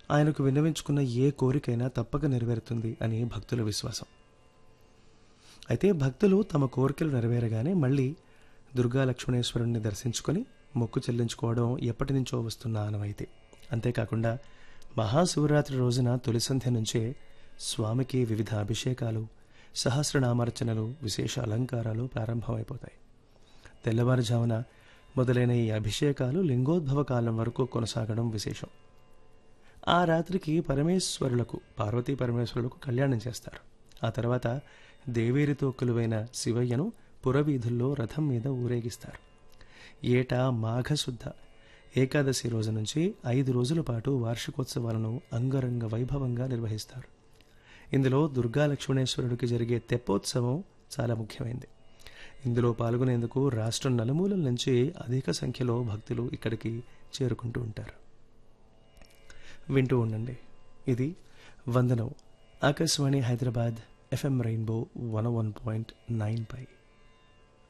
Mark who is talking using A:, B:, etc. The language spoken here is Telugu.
A: ఆయనకు విన్నవించుకున్న ఏ కోరికైనా తప్పక నెరవేరుతుంది అని భక్తుల విశ్వాసం అయితే భక్తులు తమ కోరికలు నెరవేరగానే మళ్ళీ దుర్గా లక్ష్మణేశ్వరుణ్ణి దర్శించుకొని మొక్కు చెల్లించుకోవడం ఎప్పటి నుంచో వస్తున్న ఆనవాయితీ అంతేకాకుండా మహాశివరాత్రి రోజున తొలి సంధ్య నుంచే స్వామికి వివిధ అభిషేకాలు సహస్రనామార్చనలు విశేష అలంకారాలు ప్రారంభమైపోతాయి తెల్లవారుజామున మొదలైన ఈ అభిషేకాలు లింగోద్భవ కాలం వరకు కొనసాగడం విశేషం ఆ రాత్రికి పరమేశ్వరులకు పార్వతీ పరమేశ్వరులకు కళ్యాణం చేస్తారు ఆ తర్వాత దేవేరితో కొలువైన శివయ్యను పురవీధుల్లో రథం మీద ఊరేగిస్తారు ఏటా మాఘశుద్ధ ఏకాదశి రోజు నుంచి ఐదు రోజుల పాటు వార్షికోత్సవాలను అంగరంగ వైభవంగా నిర్వహిస్తారు ఇందులో దుర్గా లక్ష్మణేశ్వరుడికి జరిగే తెప్పోత్సవం చాలా ముఖ్యమైనది ఇందులో పాల్గొనేందుకు రాష్ట్రం నలుమూలల నుంచి అధిక సంఖ్యలో భక్తులు ఇక్కడికి చేరుకుంటూ ఉంటారు వింటూ ఉండండి ఇది వందనం Akashvani Hyderabad FM rainbow one one point nine పై